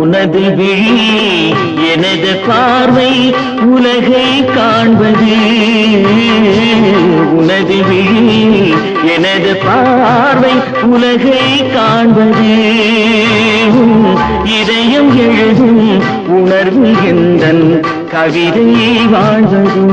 உனது விழி எனது பார்வை உலகை காண்பது உனது விழி எனது பார்வை உலகை காண்பது இதயம் எழுதும் உணர்வு எந்தன் கவிதை வாழ்வது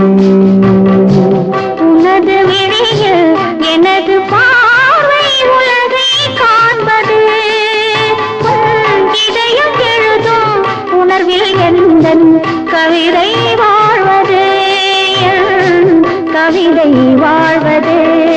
உனது விழியில் எனது பார்வை உலகை காண்பது உன் இதயம் எழுதும் உணர்வில் எந்தன் கவிதை வாழ்வது என் கவிதை வாழ்வது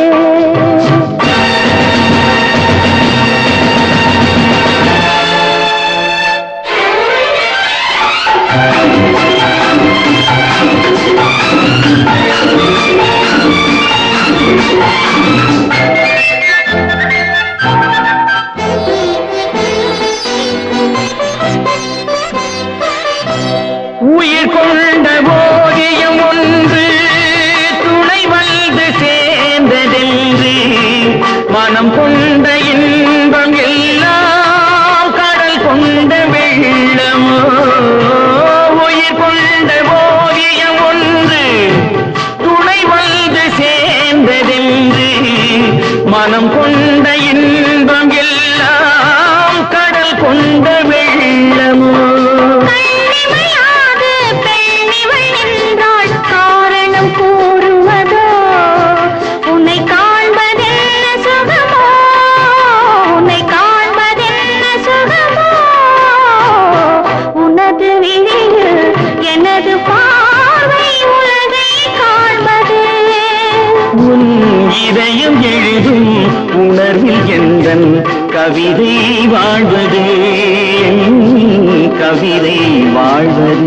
உயிர் கொண்ட ஓவியம் ஒன்று துணை வந்து சேர்ந்ததென்று மனம் கொண்ட இன்பம் எல்லாம் கடல் கொண்ட வெள்ளமோ உயிர் கொண்ட ஓவியம் ஒன்று துணை வந்து சேர்ந்ததென்று மனம் கொண்ட இன்பம் எல்லாம் கடல் கொண்ட வெள்ளமோ கண்ணிமையாது பெண்ணிவள் என்றாள் காரணம் கூறுவதோ உன்னை காண்பதென்ன சுகமோ உன்னை காண்பதென்ன சுகமோ உனது விழியில் எனது பார்வை உலகை காண்பது உன் இதயம் எழுதும் உணர்வில் எந்தன் கவிதை வாழ்வது என் கவிதை வாழ்வது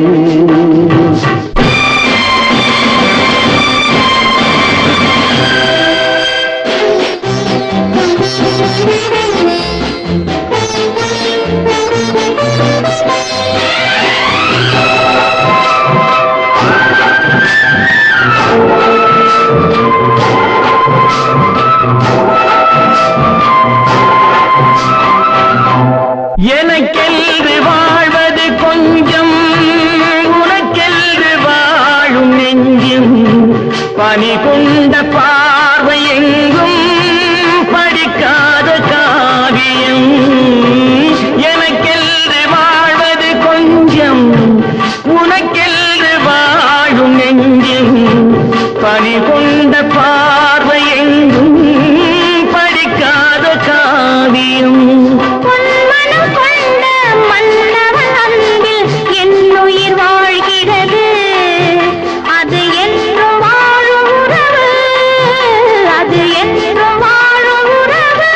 எனக்கென்று வாழ்வது கொஞ்சம் உனக்கென்று வாழும் நெஞ்சும் பனி கொண்ட பார்வை எங்கும் படிக்காத காவியம் எனக்கென்று வாழ்வது கொஞ்சம் உனக்கென்று வாழும் நெஞ்சும் பனி கொண்ட பார்வை எங்கும் படிக்காத காவியம் பொன்மனம் கொண்ட மன்னவன் அன்பில் என் உயிர் வாழ்கிறது அது என்றும் வாழும் உறவு அது என்றும் வாழும் உறவு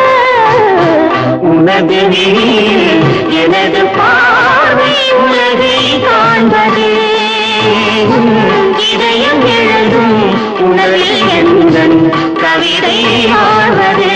உனது விழியில் எனது பார்வை உலகை காண்பது இதயம் எழுதும் உணர்வில் எந்தன் கவிதை வாழ்வது